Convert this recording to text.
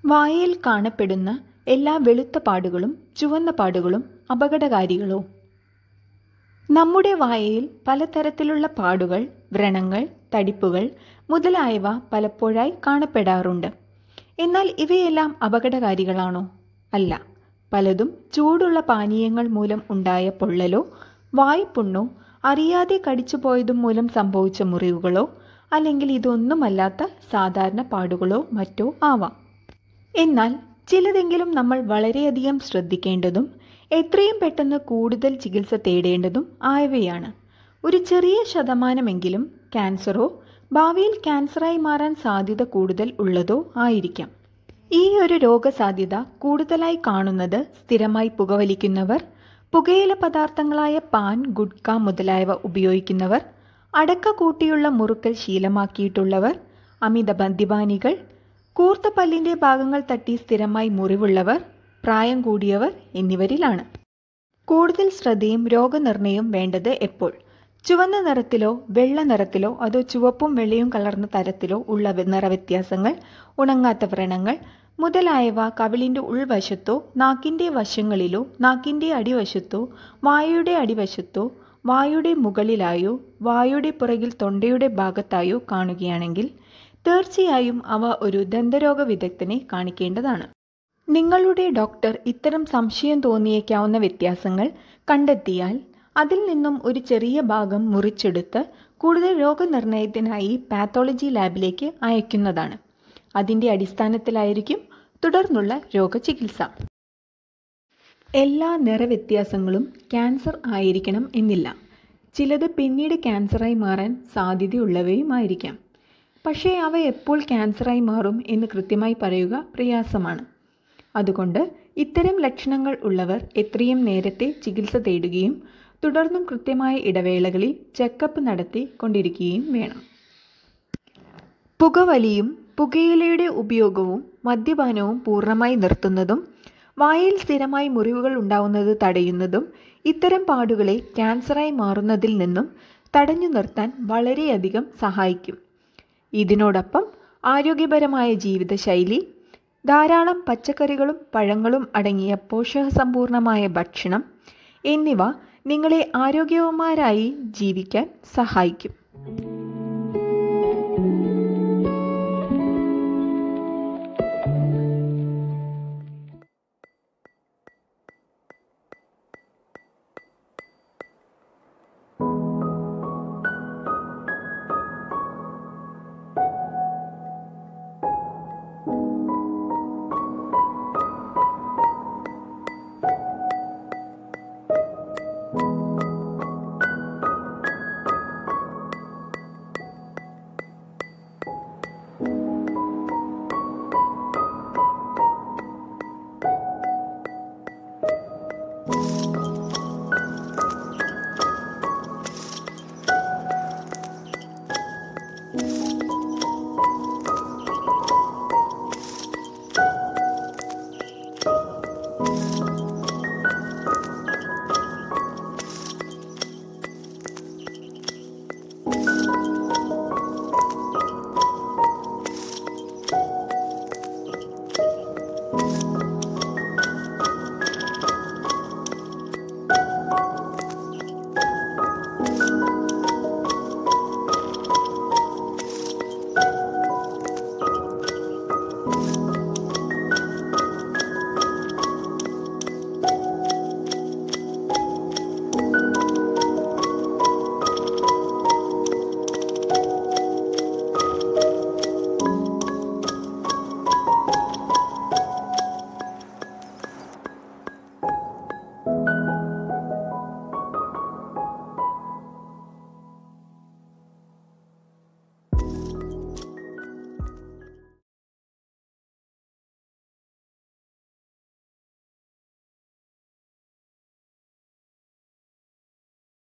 വായയിൽ കാണപ്പെടുന്ന എല്ലാ വെളുത്ത പാടുകളും ചുവന്ന പാടുകളും അപകടകാരികളോ നമ്മുടെ വായയിൽ പലതരത്തിലുള്ള പാടുകൾ വ്രണങ്ങൾ തടിപ്പുകൾ മുതലായവ പലപ്പോഴായി കാണപ്പെടാറുണ്ട് എന്നാൽ ഇവയെല്ലാം അപകടകാരികളാണോ അല്ല പലതും ചൂടുള്ള പാനീയങ്ങൾ മൂലം ഉണ്ടായ പൊള്ളലോ വായ്പുണ്ണോ അറിയാതെ കടിച്ചുപോയതും മൂലം സംഭവിച്ച മുറിവുകളോ അല്ലെങ്കിൽ ഇതൊന്നുമല്ലാത്ത സാധാരണ പാടുകളോ മറ്റോ ആവാം എന്നാൽ ചിലതെങ്കിലും നമ്മൾ വളരെയധികം ശ്രദ്ധിക്കേണ്ടതും എത്രയും പെട്ടെന്ന് കൂടുതൽ ചികിത്സ തേടേണ്ടതും ആയവയാണ് ഒരു ചെറിയ ശതമാനമെങ്കിലും ക്യാൻസറോ ഭാവിയിൽ ക്യാൻസറായി മാറാൻ സാധ്യത കൂടുതൽ ഉള്ളതോ ആയിരിക്കാം ഈ ഒരു രോഗസാധ്യത കൂടുതലായി കാണുന്നത് സ്ഥിരമായി പുകവലിക്കുന്നവർ പുകയില പദാർത്ഥങ്ങളായ പാൻ ഗുഡ്ക മുതലായവ ഉപയോഗിക്കുന്നവർ അടക്ക കൂട്ടിയുള്ള മുറുക്കൽ ശീലമാക്കിയിട്ടുള്ളവർ അമിത മദ്യപാനികൾ കൂർത്ത പല്ലിൻ്റെ ഭാഗങ്ങൾ തട്ടി സ്ഥിരമായി മുറിവുള്ളവർ പ്രായം കൂടിയവർ എന്നിവരിലാണ് കൂടുതൽ ശ്രദ്ധയും രോഗനിർണയവും വേണ്ടത് എപ്പോൾ ചുവന്ന നിറത്തിലോ വെള്ള നിറത്തിലോ അതോ ചുവപ്പും വെള്ളയും കലർന്ന തരത്തിലോ ഉള്ള നിറവ്യത്യാസങ്ങൾ ഉണങ്ങാത്ത വ്രണങ്ങൾ മുതലായവ കവിളിൻ്റെ ഉൾവശത്തോ നാക്കിൻ്റെ വശങ്ങളിലോ നാക്കിൻ്റെ അടിവശത്തോ വായുടെ അടിവശത്തോ വായുടെ മുകളിലായോ വായുടെ പുറകിൽ തൊണ്ടയുടെ ഭാഗത്തായോ കാണുകയാണെങ്കിൽ തീർച്ചയായും അവ ഒരു ദന്തരോഗ വിദഗ്ധനെ കാണിക്കേണ്ടതാണ് നിങ്ങളുടെ ഡോക്ടർ ഇത്തരം സംശയം തോന്നിയേക്കാവുന്ന വ്യത്യാസങ്ങൾ കണ്ടെത്തിയാൽ അതിൽ നിന്നും ഒരു ചെറിയ ഭാഗം മുറിച്ചെടുത്ത് കൂടുതൽ രോഗനിർണയത്തിനായി പാത്തോളജി ലാബിലേക്ക് അയക്കുന്നതാണ് അതിൻ്റെ അടിസ്ഥാനത്തിലായിരിക്കും തുടർന്നുള്ള രോഗചികിത്സ എല്ലാ നിറവ്യത്യാസങ്ങളും ക്യാൻസർ ആയിരിക്കണം എന്നില്ല ചിലത് പിന്നീട് ക്യാൻസറായി മാറാൻ സാധ്യതയുള്ളവയുമായിരിക്കാം പക്ഷേ അവ എപ്പോൾ ക്യാൻസറായി മാറും എന്ന് കൃത്യമായി പറയുക പ്രയാസമാണ് അതുകൊണ്ട് ഇത്തരം ലക്ഷണങ്ങൾ ഉള്ളവർ എത്രയും നേരത്തെ ചികിത്സ തേടുകയും തുടർന്നും കൃത്യമായ ഇടവേളകളിൽ ചെക്കപ്പ് നടത്തി കൊണ്ടിരിക്കുകയും വേണം പുകവലിയും പുകയിലയുടെ ഉപയോഗവും മദ്യപാനവും പൂർണ്ണമായി നിർത്തുന്നതും വായിൽ സ്ഥിരമായി മുറിവുകൾ ഉണ്ടാവുന്നത് തടയുന്നതും ഇത്തരം പാടുകളെ ക്യാൻസറായി മാറുന്നതിൽ നിന്നും തടഞ്ഞു നിർത്താൻ വളരെയധികം സഹായിക്കും ഇതിനോടൊപ്പം ആരോഗ്യപരമായ ജീവിതശൈലി ധാരാളം പച്ചക്കറികളും പഴങ്ങളും അടങ്ങിയ പോഷകസമ്പൂർണമായ ഭക്ഷണം എന്നിവ നിങ്ങളെ ആരോഗ്യവന്മാരായി ജീവിക്കാൻ സഹായിക്കും